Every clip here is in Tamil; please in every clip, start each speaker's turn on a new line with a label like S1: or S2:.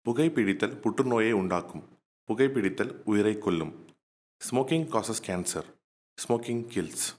S1: புகைப்பிடித்தல் புற்றுநோயை உண்டாக்கும் புகைப்பிடித்தல் உயிரை கொல்லும் smoking causes cancer smoking kills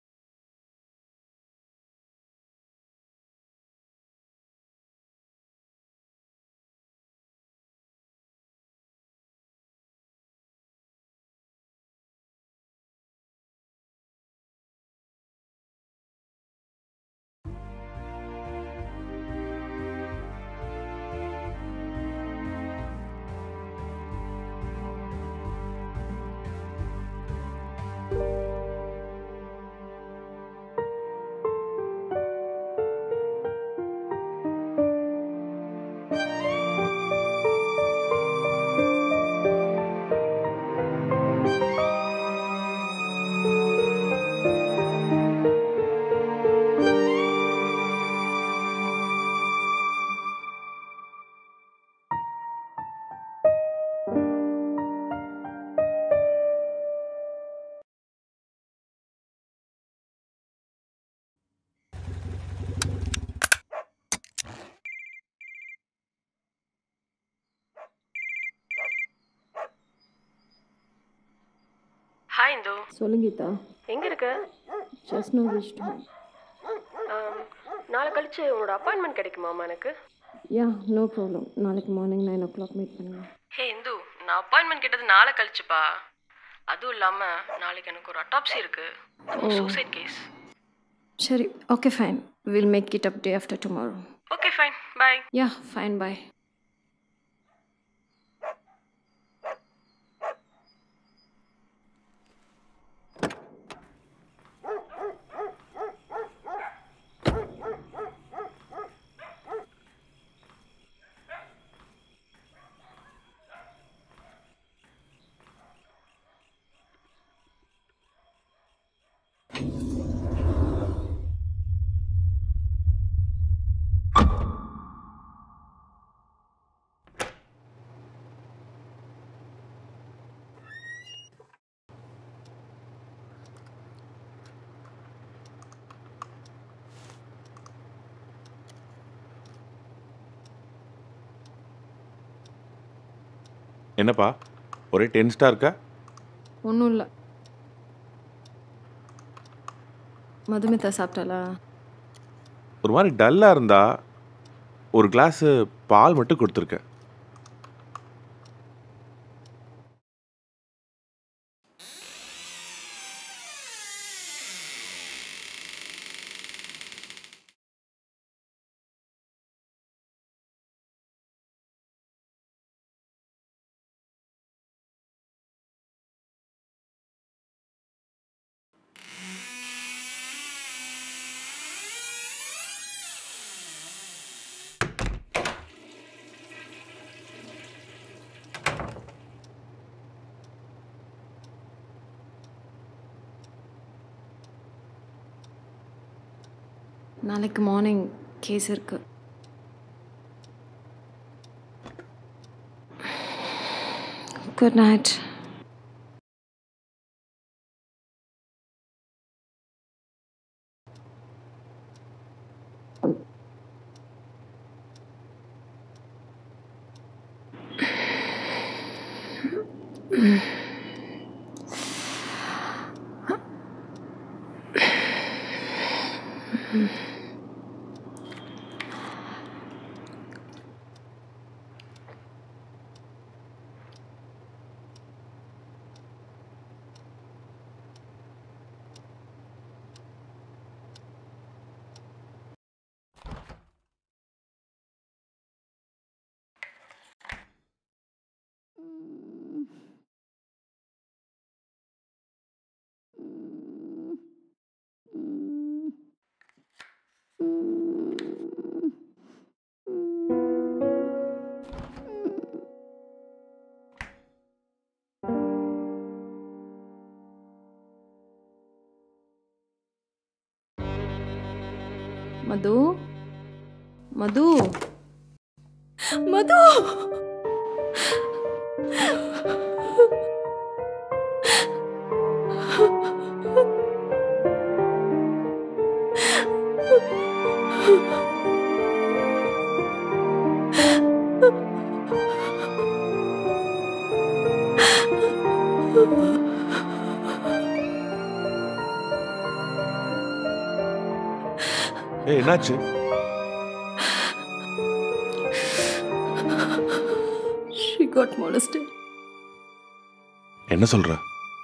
S2: hi Indu
S3: சொல்லுங்க கீதா
S2: எங்கே இருக்க
S3: ஜஸ்ட் நோ ரீச் ஹோம்
S2: ஆம், நாளை கழிச்சு உன்னோட அப்பாயின்மெண்ட் கிடைக்குமாமா எனக்கு
S3: யா நோ ப்ராப்ளம் நாளைக்கு morning nine o'clock meet பண்ணுங்க
S2: ஹே இந்து நான் அப்பாயின்மெண்ட் கேட்டது நாளை கழிச்சுப்பா அதுவும் இல்லாமல் நாளைக்கு எனக்கு ஒரு அட்டாப்சி இருக்கு சூசைட் கேஸ்
S3: சரி okay fine will make it up day after tomorrow
S2: okay fine bye
S3: yeah fine bye
S1: என்னப்பா ஒரே டென்ஸ்டாக இருக்கா
S3: ஒன்றும் இல்லை மதுமிதா சாப்பிட்டாளா
S1: ஒரு மாதிரி டல்லாக இருந்தா ஒரு கிளாஸு பால் மட்டும் கொடுத்துருக்கேன்
S3: நாளைக்கு மார்னிங் கேஸ் இருக்கு குட் நைட் மது மது மது
S1: ஏய் என்னாச்சு
S3: She got molested.
S1: என்ன சொல்ற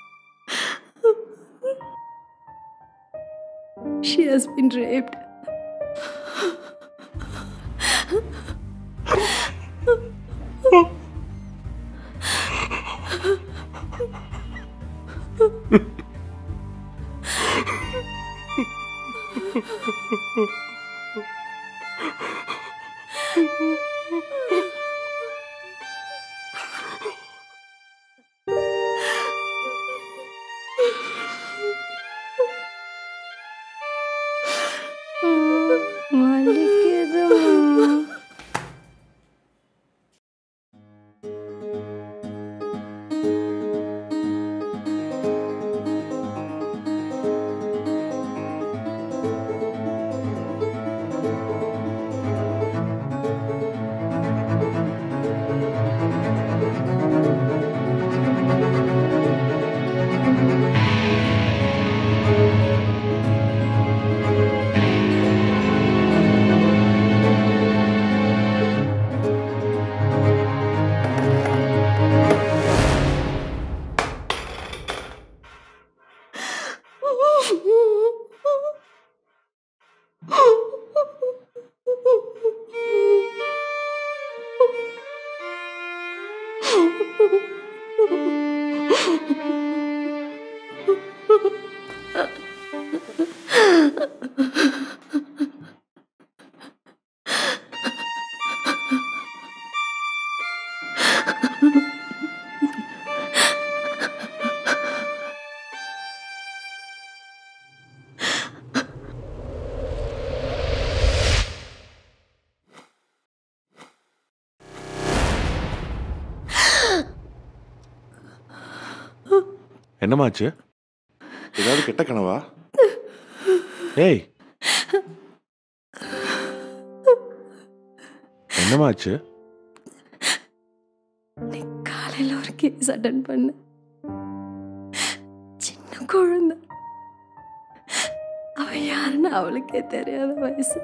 S3: She has been raped. வலிக்குதுமா
S1: என்னமாச்சு ஏதாவது கெட்ட கனவா ஏய் என்னமாச்சு
S3: நீ காலையில் ஒரு கேஸ் அட்டன் பண்ண சின்ன குழந்தை அவ யாருன்னு அவளுக்கே தெரியாத வயசு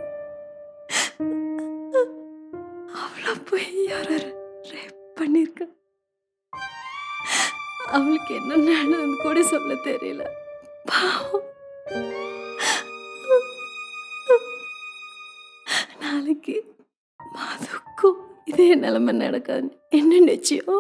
S3: அவளை போய் யாரோ ரேப் பண்ணிருக்க அவளுக்கு என்ன நடந்து கூட சொல்ல தெரியல பாவம் நாளைக்கு மதுக்கும் இதே நிலைமை நடக்காது என்ன நிச்சயம்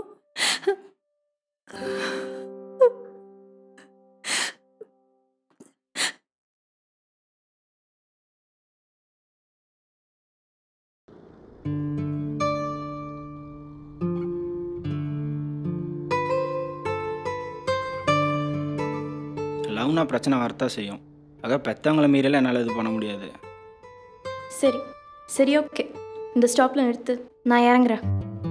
S4: லவ்னா பிரச்சனை வரத்தான் செய்யும் ஆக பெற்றவங்கள மீறல என்னால் இது பண்ண முடியாது
S5: சரி சரி ஓகே இந்த ஸ்டாப்பில் நிறுத்து நான் இறங்குறேன்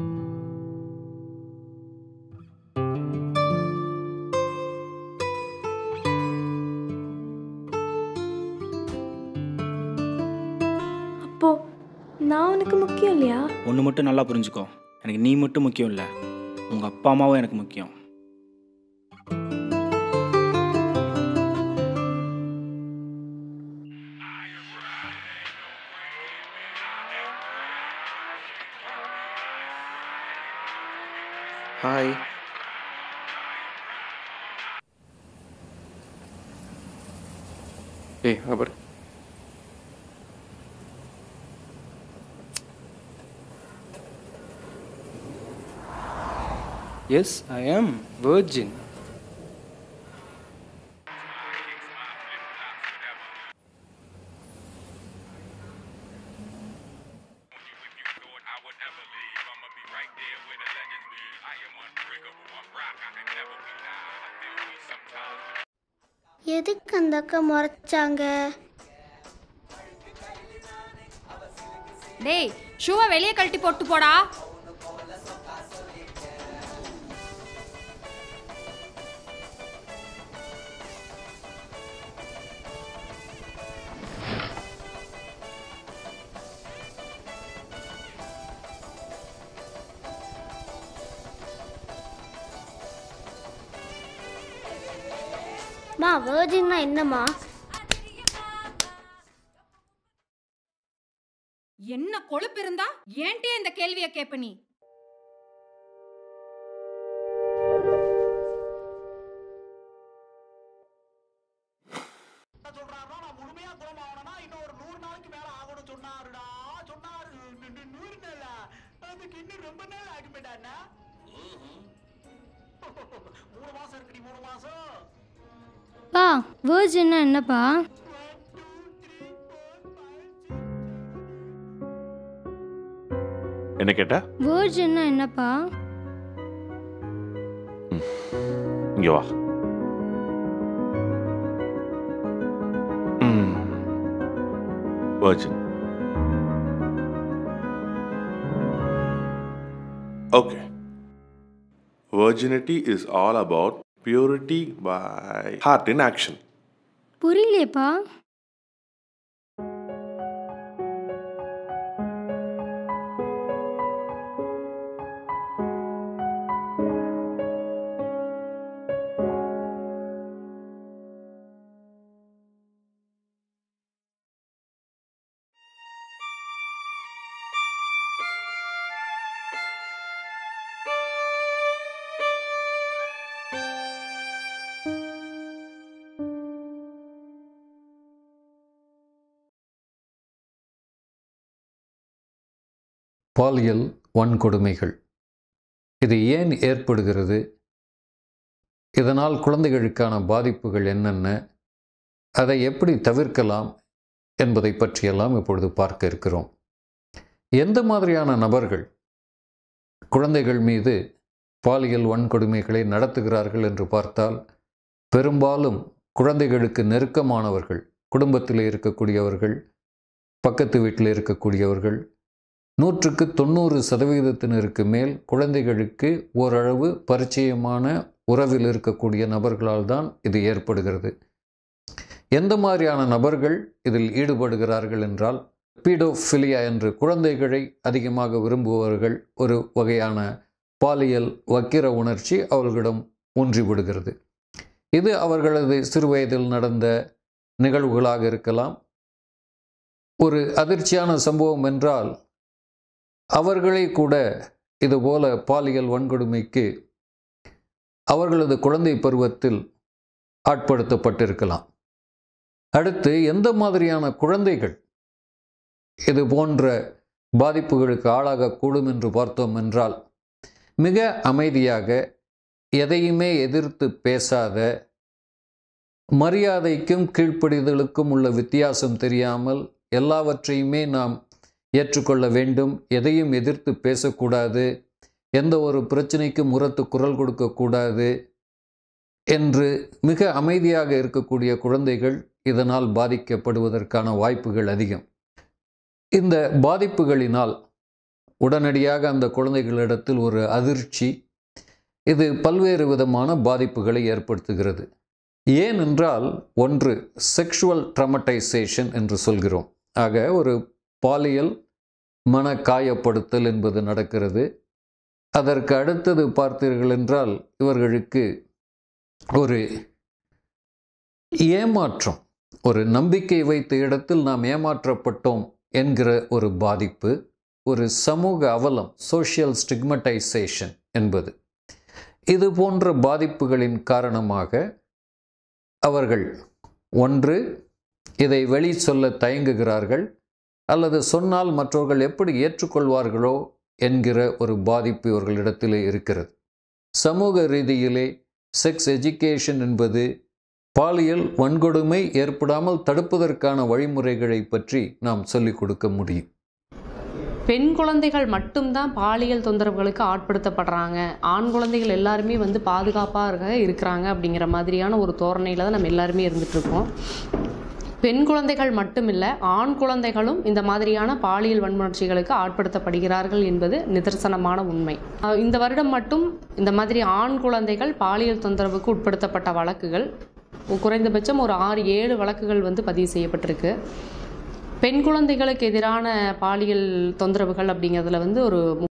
S5: அப்போ நான் உனக்கு முக்கியம் இல்லையா
S4: ஒன்று மட்டும் நல்லா புரிஞ்சுக்கோ எனக்கு நீ மட்டும் முக்கியம் இல்லை உங்கள் அப்பா அம்மாவும் எனக்கு முக்கியம்
S6: ஹாய் ஏய் அபர் Yes, I am virgin.
S7: எதுக்கு அந்த அக்கா முறைச்சாங்க
S8: டேய் ஷூவை வெளியே கழட்டி போட்டு போடா
S7: மா வேர்ஜின்னா என்னம்மா
S8: என்ன கொழுப்பு இருந்தா ஏன்ட்டே இந்த கேள்வியை கேப்ப நீ
S7: பா வேர்ஜின்னா என்னப்பா
S1: என்ன கேட்ட
S7: வேர்ஜின்னா என்னப்பா
S1: இங்க வா virgin okay virginity is all about purity by heart in action
S7: புரியலையேப்பா
S9: பாலியல் வன்கொடுமைகள் இது ஏன் ஏற்படுகிறது இதனால் குழந்தைகளுக்கான பாதிப்புகள் என்னென்ன அதை எப்படி தவிர்க்கலாம் என்பதை பற்றியெல்லாம் இப்பொழுது பார்க்க இருக்கிறோம் எந்த மாதிரியான நபர்கள் குழந்தைகள் மீது பாலியல் வன்கொடுமைகளை நடத்துகிறார்கள் என்று பார்த்தால் பெரும்பாலும் குழந்தைகளுக்கு நெருக்கமானவர்கள் குடும்பத்தில் இருக்கக்கூடியவர்கள் பக்கத்து வீட்டில் இருக்கக்கூடியவர்கள் நூற்றுக்கு தொண்ணூறு சதவீதத்தினருக்கு மேல் குழந்தைகளுக்கு ஓரளவு பரிச்சயமான உறவில் இருக்கக்கூடிய நபர்களால் தான் இது ஏற்படுகிறது எந்த மாதிரியான நபர்கள் இதில் ஈடுபடுகிறார்கள் என்றால் பீடோஃபிலியா என்று குழந்தைகளை அதிகமாக விரும்புபவர்கள் ஒரு வகையான பாலியல் வக்கிர உணர்ச்சி அவர்களிடம் ஊன்றிவிடுகிறது இது அவர்களது சிறுவயதில் நடந்த நிகழ்வுகளாக இருக்கலாம் ஒரு அதிர்ச்சியான சம்பவம் என்றால் அவர்களே கூட இதுபோல பாலியல் வன்கொடுமைக்கு அவர்களது குழந்தை பருவத்தில் ஆட்படுத்தப்பட்டிருக்கலாம் அடுத்து எந்த மாதிரியான குழந்தைகள் இது போன்ற பாதிப்புகளுக்கு ஆளாகக்கூடும் என்று பார்த்தோம் என்றால் மிக அமைதியாக எதையுமே எதிர்த்து பேசாத மரியாதைக்கும் கீழ்ப்படிதலுக்கும் உள்ள வித்தியாசம் தெரியாமல் எல்லாவற்றையுமே நாம் ஏற்றுக்கொள்ள வேண்டும் எதையும் எதிர்த்து பேசக்கூடாது எந்த ஒரு பிரச்சனைக்கும் உரத்து குரல் கொடுக்கக்கூடாது என்று மிக அமைதியாக இருக்கக்கூடிய குழந்தைகள் இதனால் பாதிக்கப்படுவதற்கான வாய்ப்புகள் அதிகம் இந்த பாதிப்புகளினால் உடனடியாக அந்த குழந்தைகளிடத்தில் ஒரு அதிர்ச்சி இது பல்வேறு விதமான பாதிப்புகளை ஏற்படுத்துகிறது ஏனென்றால் ஒன்று செக்ஷுவல் ட்ரமட்டைசேஷன் என்று சொல்கிறோம் ஆக ஒரு பாலியல் மன காயப்படுத்தல் என்பது நடக்கிறது அதற்கு அடுத்தது பார்த்தீர்கள் என்றால் இவர்களுக்கு ஒரு ஏமாற்றம் ஒரு நம்பிக்கை வைத்த இடத்தில் நாம் ஏமாற்றப்பட்டோம் என்கிற ஒரு பாதிப்பு ஒரு சமூக அவலம் சோஷியல் ஸ்டிக்மடைசேஷன் என்பது இது போன்ற பாதிப்புகளின் காரணமாக அவர்கள் ஒன்று இதை வெளி சொல்ல தயங்குகிறார்கள் அல்லது சொன்னால் மற்றவர்கள் எப்படி ஏற்றுக்கொள்வார்களோ என்கிற ஒரு பாதிப்பு இவர்களிடத்திலே இருக்கிறது சமூக ரீதியிலே செக்ஸ் எஜுகேஷன் என்பது பாலியல் வன்கொடுமை ஏற்படாமல் தடுப்பதற்கான வழிமுறைகளை பற்றி நாம் சொல்லிக் கொடுக்க முடியும்
S10: பெண் குழந்தைகள் மட்டும்தான் பாலியல் தொந்தரவுகளுக்கு ஆட்படுத்தப்படுறாங்க ஆண் குழந்தைகள் எல்லாருமே வந்து பாதுகாப்பாக இருக்க இருக்கிறாங்க அப்படிங்கிற மாதிரியான ஒரு தோரணையில் தான் நம்ம எல்லாருமே இருந்துகிட்ருக்கோம் பெண் குழந்தைகள் மட்டுமில்லை ஆண் குழந்தைகளும் இந்த மாதிரியான பாலியல் வன்முணர்ச்சிகளுக்கு ஆட்படுத்தப்படுகிறார்கள் என்பது நிதர்சனமான உண்மை அஹ் இந்த வருடம் மட்டும் இந்த மாதிரி ஆண் குழந்தைகள் பாலியல் தொந்தரவுக்கு உட்படுத்தப்பட்ட வழக்குகள் குறைந்தபட்சம் ஒரு ஆறு ஏழு வழக்குகள் வந்து பதிவு செய்யப்பட்டிருக்கு பெண் குழந்தைகளுக்கு எதிரான பாலியல் தொந்தரவுகள் அப்படிங்கிறதுல வந்து ஒரு